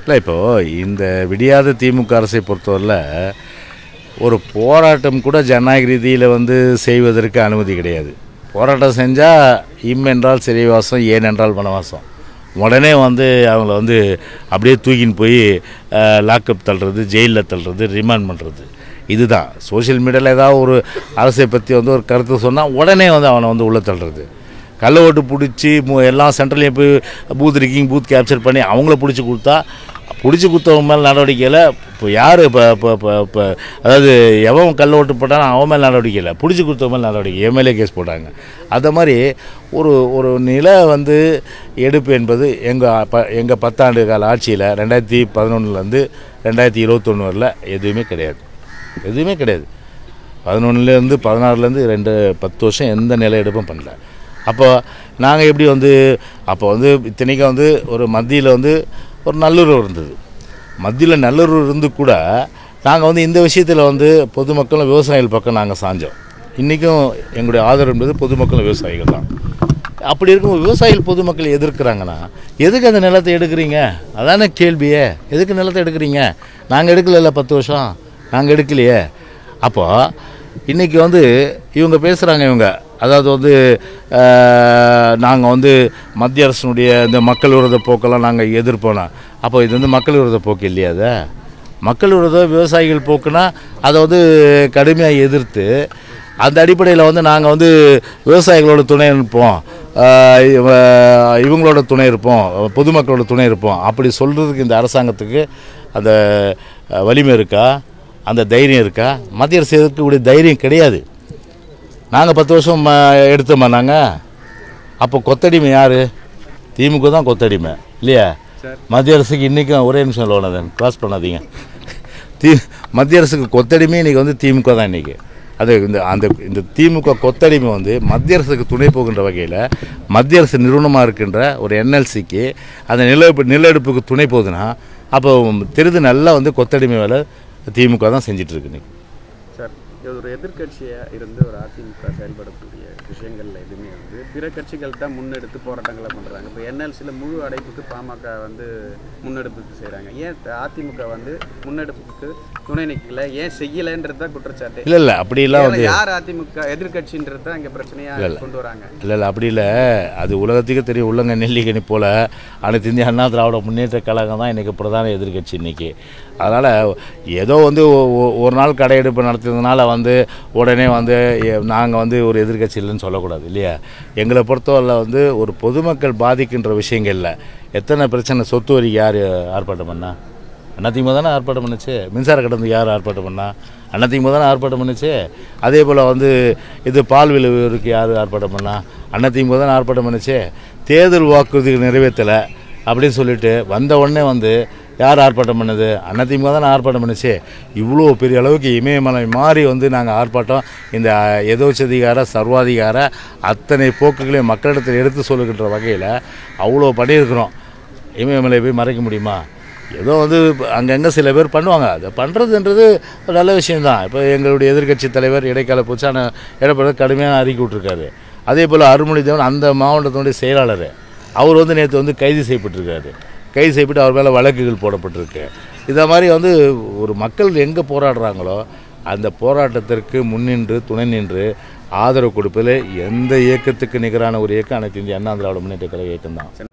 இல்லை இப்போது இந்த விடியாத திமுக அரசை பொறுத்தவரையில் ஒரு போராட்டம் கூட ஜனநாயக ரீதியில் வந்து செய்வதற்கு அனுமதி கிடையாது போராட்டம் செஞ்சால் இம் என்றால் சிறைவாசம் ஏன் என்றால் வனவாசம் உடனே வந்து அவங்கள வந்து அப்படியே தூக்கின்னு போய் லாக்அப் தள்ளுறது ஜெயிலில் தள்ளுறது ரிமாண்ட் பண்ணுறது இதுதான் சோஷியல் மீடியாவில் ஏதாவது ஒரு அரசை பற்றி வந்து ஒரு கருத்து சொன்னால் உடனே வந்து அவனை வந்து உள்ளே தள்ளுறது கள்ள ஓட்டு பிடிச்சி மு- எல்லா சென்டர்லையும் போய் பூத் ரிக்கிங் பூத் கேப்சர் பண்ணி அவங்கள பிடிச்சி கொடுத்தா பிடிச்சி கொடுத்தவங்க மேலே நடவடிக்கை இல்லை இப்போ யார் இப்போ இப்போ இப்போ இப்போ அதாவது எவன் கள்ள ஓட்டு போட்டானோ அவன் மேலே நடவடிக்கை இல்லை பிடிச்சி கொடுத்தவங்க மேலே நடவடிக்கை எம்எல்ஏ கேஸ் போட்டாங்க அந்த மாதிரி ஒரு ஒரு நில வந்து எடுப்பு என்பது எங்கள் ப எங்கள் பத்தாண்டு கால ஆட்சியில் ரெண்டாயிரத்தி பதினொன்றுலேருந்து ரெண்டாயிரத்தி இருபத்தொன்று வரல எதுவுமே கிடையாது எதுவுமே கிடையாது பதினொன்றுலேருந்து பதினாறுலேருந்து ரெண்டு பத்து வருஷம் எந்த நில எடுப்பும் பண்ணல அப்போ நாங்கள் எப்படி வந்து அப்போ வந்து இத்தனைக்கும் வந்து ஒரு மத்தியில் வந்து ஒரு நல்லுறவு இருந்தது மத்தியில் நல்லுறவு இருந்து கூட நாங்கள் வந்து இந்த விஷயத்தில் வந்து பொதுமக்களும் விவசாயிகள் பக்கம் நாங்கள் சாஞ்சோம் இன்றைக்கும் எங்களுடைய ஆதரவு என்பது பொதுமக்களும் விவசாயிகள் தான் அப்படி இருக்கும் விவசாயிகள் பொதுமக்கள் எதிர்க்கிறாங்கன்னா எதுக்கு அந்த நிலத்தை எடுக்கிறீங்க அதானே கேள்வியே எதுக்கு நிலத்தை எடுக்கிறீங்க நாங்கள் எடுக்கலைல்ல பத்து வருஷம் நாங்கள் எடுக்கலையே அப்போ இன்றைக்கி வந்து இவங்க பேசுகிறாங்க இவங்க அதாவது வந்து நாங்கள் வந்து மத்திய அரசினுடைய இந்த மக்கள் விரோத போக்கெல்லாம் நாங்கள் எதிர்ப்போனா அப்போ இது வந்து மக்கள் விரோத போக்கு இல்லையா அது மக்கள் விரோத விவசாயிகள் போக்குனா அதை வந்து கடுமையாக எதிர்த்து அந்த அடிப்படையில் வந்து நாங்கள் வந்து விவசாயிகளோட துணை இருப்போம் ஆஹ் இவ- இவங்களோட துணை இருப்போம் பொதுமக்களோட துணை இருப்போம் அப்படி சொல்கிறதுக்கு இந்த அரசாங்கத்துக்கு அந்த அஹ், வலிமை இருக்கா அந்த தைரியம் இருக்கா மத்திய அரசு இருக்கக்கூடிய தைரியம் கிடையாது நாங்கள் பத்து வருஷம் ம- எடுத்தோமா நாங்கள் அப்போ கொத்தடிமை யார் திமுக தான் கொத்தடிமை இல்லையா மத்திய அரசுக்கு இன்றைக்கும் ஒரே நிமிஷம் லோனதன் கிராஸ் பண்ணாதீங்க தி மத்திய அரசுக்கு கொத்தடிமை இன்றைக்கி வந்து திமுக தான் இன்றைக்கி அது இந்த அந்த இந்த திமுக கொத்தடிமை வந்து மத்திய அரசுக்கு துணை போகின்ற வகையில் மத்திய அரசு நிறுவனமாக இருக்கின்ற ஒரு என்எல்சிக்கு அந்த நில நிலெடுப்புக்கு துணை போகுதுன்னா அப்போ தெரிந்து நல்லா வந்து கொத்தடிமை வேலை திமுக தான் செஞ்சிட்டு இருக்கு இன்னைக்கு சார் இது ஒரு எதிர்க்கட்சியாக இருந்து ஒரு அதிமுக செயல்படக்கூடிய விஷயங்கள்ல எதுவுமே வந்து பிற கட்சிகள் தான் முன்னெடுத்து போராட்டங்களை பண்ணுறாங்க இப்போ என்எல்சியில் முழு அடைப்புக்கு பாமக வந்து முன்னெடுப்புக்கு செய்கிறாங்க ஏன் அதிமுக வந்து முன்னெடுப்புக்கு துணை நிற்கல ஏன் செய்யலைன்றது தான் குற்றச்சாட்டு இல்லை இல்லை அப்படிலாம் வந்து யார் அதிமுக எதிர்க்கட்சின்றது தான் இங்கே பிரச்சனையாக கொண்டு வராங்க இல்லை இல்லை அப்படி இல்லை அது உலகத்துக்கு தெரியும் உள்ளங்க நெல்லிக்கனி போல் அனைத்து இந்திய அண்ணா திராவிட முன்னேற்ற கழகம் தான் இன்றைக்கி பிரதான எதிர்க்கட்சி இன்றைக்கி அதனால் ஏதோ வந்து ஒ- ஒ- ஒரு நாள் கடையெடுப்பு நடத்தியதுனால வந்து உடனே வந்து நாங்கள் வந்து ஒரு எதிர்க்கட்சி இல்லைன்னு சொல்லக்கூடாது இல்லையா எங்களை பொறுத்தவரையில் வந்து ஒரு பொதுமக்கள் பாதிக்கின்ற விஷயங்களில் எத்தனை பிரச்சனை சொத்து வரிக்கு யார் ஆர்ப்பாட்டம் பண்ணா அதிமுக தானே ஆர்ப்பாட்டம் பண்ணுச்சு மின்சார கட்டணத்துக்கு யார் ஆர்ப்பாட்டம் பண்ணா அதிமுக தானே ஆர்ப்பாட்டம் பண்ணுச்சு அதே போல் வந்து இது பால் விலைக்கு யார் ஆர்ப்பாட்டம் பண்ணா அதிமுக தானே ஆர்ப்பாட்டம் பண்ணுச்சு தேர்தல் வாக்குறுதி நிறைவேற்றலை அப்படின்னு சொல்லிட்டு வந்த உடனே வந்து யார் ஆர்ப்பாட்டம் பண்ணுது அதிமுக தானே ஆர்ப்பாட்டம் பண்ணுச்சு இவ்வளோ பெரிய அளவுக்கு இமயமலை மாறி வந்து நாங்கள் ஆர்ப்பாட்டம் இந்த எதோச்சதிகார சர்வாதிகார அத்தனை போக்குகளையும் மக்களிடத்தில் எடுத்து சொல்லுகின்ற வகையில் அவ்வளோ பண்ணியிருக்கிறோம் இமயமலை போய் மறைக்க முடியுமா ஏதோ வந்து அங்கங்கே சில பேர் பண்ணுவாங்க அதை பண்ணுறதுன்றது ஒரு நல்ல விஷயம்தான் இப்போ எங்களுடைய எதிர்க்கட்சி தலைவர் இடைக்கால பூச்சான எடப்பாடி கடுமையான அறிக்கை விட்டுருக்காரு அதே போல் அருள்மொழிதேவன் அந்த மாவட்டத்தினுடைய செயலாளர் அவர் வந்து நேற்று வந்து கைது செய்யப்பட்டிருக்காரு கைது செய்யப்பட்டு அவர் மேலே வழக்குகள் போடப்பட்டிருக்கு இதை மாதிரி வந்து ஒரு மக்கள் எங்கே போராடுறாங்களோ அந்த போராட்டத்திற்கு முன்னின்று துணை நின்று ஆதரவு கொடுப்பதில் எந்த இயக்கத்துக்கு நிகரான ஒரு இயக்கம் அனைத்து இந்திய அண்ணா திராவிட முன்னேற்ற கழக இயக்கம் தான்